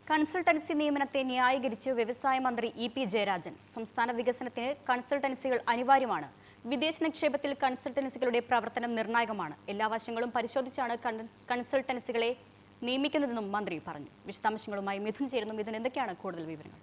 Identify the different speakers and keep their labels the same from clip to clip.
Speaker 1: Consultancy നിയമനത്തെ ന്യായീകരിച്ച് വ്യവസായ മന്ത്രി E P Jayarajan സംസ്ഥാന വികസനത്തിന് കൺസൾട്ടൻസികൾ അനിവാര്യമാണ് വിദേശ നിക്ഷേപത്തിൽ കൺസൾട്ടൻസികളുടെ പ്രവർത്തനം നിർണായകമാണ് എല്ലാ വശങ്ങളും പരിശോധിച്ചാണ് കൺ- കൺസൾട്ടൻസികളെ നിയമിക്കുന്നതെന്നും മന്ത്രി പറഞ്ഞു വിശദാംശങ്ങളുമായി മിഥുൻ ചേരുന്നു മിഥുൻ എന്തൊക്കെയാണ് കൂടുതൽ വിവരങ്ങൾ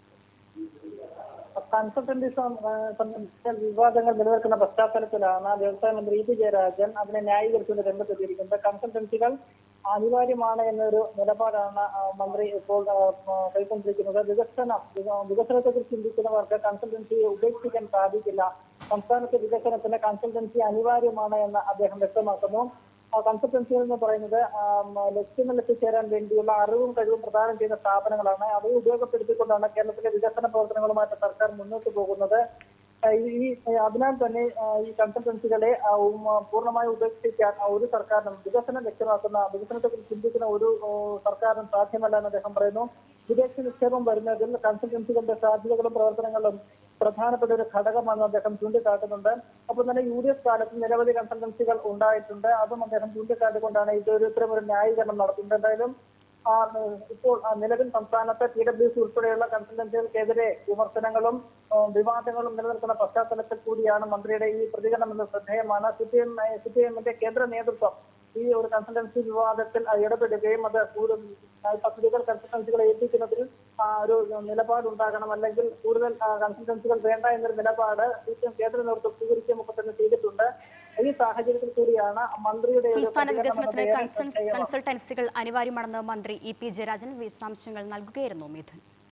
Speaker 2: കൺസൾട്ടൻസി സം- ആ, സംബന്ധിച്ച വിവാദങ്ങൾ നിലനിൽക്കുന്ന പശ്ചാത്തലത്തിലാണ് വ്യവസായ മന്ത്രി ഇ പി ജയരാജൻ അതിനെ ന്യായീകരിച്ചുകൊണ്ട് രംഗത്തെത്തിയിരിക്കുന്നത് കൺസൾട്ടൻസികൾ അനിവാര്യമാണ് എന്നൊരു നിലപാടാണ് ആ, മന്ത്രി ഇപ്പോൾ ആ, ആ, കൈക്കൊണ്ടിരിക്കുന്നത് വികസനം വിക- വികസനത്തെക്കുറിച്ച് ചിന്തിക്കുന്നവർക്ക് കൺസൾട്ടൻസി ഉപേക്ഷിക്കാൻ സാധിക്കില്ല സംസ്ഥാനത്തെ വികസനത്തിന് കൺസൾട്ടൻസി അനിവാര്യമാണ് എന്ന് അദ്ദേഹം വ്യക്തമാക്കുന്നു ആ കൺസൾട്ടൻസി എന്ന് പറയുന്നത് ആം, ലക്ഷ്യങ്ങളിൽ എത്തിച്ചേരാൻ വേണ്ടിയുള്ള അറിവും കഴിവും പ്രദാനം ചെയ്യുന്ന സ്ഥാപനങ്ങളാണ് അവയെ ഉപയോഗപ്പെടുത്തിക്കൊണ്ടാണ് കേരളത്തിലെ വികസന പ്രവർത്തനങ്ങളുമായിട്ട് സർക്കാർ മുന്നോട്ട് പോകുന്നത് ആ, ഈ ഈ- അതിനാൽ തന്നെ ആ, ഈ കൺസൾട്ടൻസികളെ ആ, ഉം, ആ, പൂർണ്ണമായി ഉപേക്ഷിക്കാൻ ആ, ഒരു സർക്കാരിനും വികസനം ലക്ഷ്യമാക്കുന്ന വികസനത്തെക്കുറിച്ച് ചിന്തിക്കുന്ന ഒരു ഓ, സർക്കാരിനും സാധ്യമല്ല എന്ന് അദ്ദേഹം പറയുന്നു വിദേശ നിക്ഷേപം വരുന്നതിൽ കൺസൾട്ടൻസികളുടെ സാധ്യതകളും പ്രവർത്തനങ്ങളും പ്രധാനപ്പെട്ട ഒരു ഘടകമാണെന്ന് അദ്ദേഹം ചൂണ്ടിക്കാട്ടുന്നുണ്ട് ഒപ്പം തന്നെ യു ഡി എഫ് കാലത്ത് നിരവധി കൺസൾട്ടൻസികൾ ഉണ്ടായിട്ടുണ്ട് അതും അദ്ദേഹം ചൂണ്ടിക്കാട്ടിക്കൊണ്ടാണ് ഇതൊരു ഇത്തരം ഒരു ന്യായീകരണം നടത്തുന്നത് എന്തായാലും ആ, ഇപ്പോൾ ആ, നിലവിൽ സംസ്ഥാനത്ത് പി ഡബ്ല്യു സി ഉൾപ്പെടെയുള്ള കൺസൾട്ടൻസികൾക്കെതിരെ വിമർശനങ്ങളും ആ, വിവാദങ്ങളും നിലനിൽക്കുന്ന പശ്ചാത്തലത്തിൽ കൂടിയാണ് മന്ത്രിയുടെ ഈ പ്രതികരണം എന്ന് ശ്രദ്ധേയമാണ് C P M C P എമ്മിന്റെ കേന്ദ്ര നേതൃത്വം ഈ ഒരു കൺസൾട്ടൻസി വിവാദത്തിൽ ആ, ഇടപെടുകയും അത് കൂടുതൽ ആ, പദ്ധതികൾ കൺസൾട്ടൻസികളെ ഏൽപ്പിക്കുന്നതിൽ ആ, ഒരു നിലപാടുണ്ടാകണം അല്ലെങ്കിൽ കൂടുതൽ ആ, കൺസൾട്ടൻസികൾ വേണ്ട എന്നൊരു നിലപാട് സി പി എം കേന്ദ്ര നേതൃത്വം സ്വീകരിക്കുകയും ഒക്കെ തന്നെ ചെയ്തിട്ടുണ്ട് ഈ സാഹചര്യത്തിൽ കൂടിയാണ് മന്ത്രിയുടെ ഒരു
Speaker 1: സംസ്ഥാന
Speaker 2: പ്രതികരണം
Speaker 1: വികസനത്തിന്
Speaker 2: എന്നത് ഏറെ
Speaker 1: കൺസൾ-
Speaker 2: ശ്രദ്ധേയമാണ്.
Speaker 1: കൺസൾട്ടൻസികൾ അനിവാര്യമാണെന്ന് മന്ത്രി ഇ പി ജയരാജൻ വിശദാംശങ്ങൾ നൽകുകയായിരുന്നു മിഥുൻ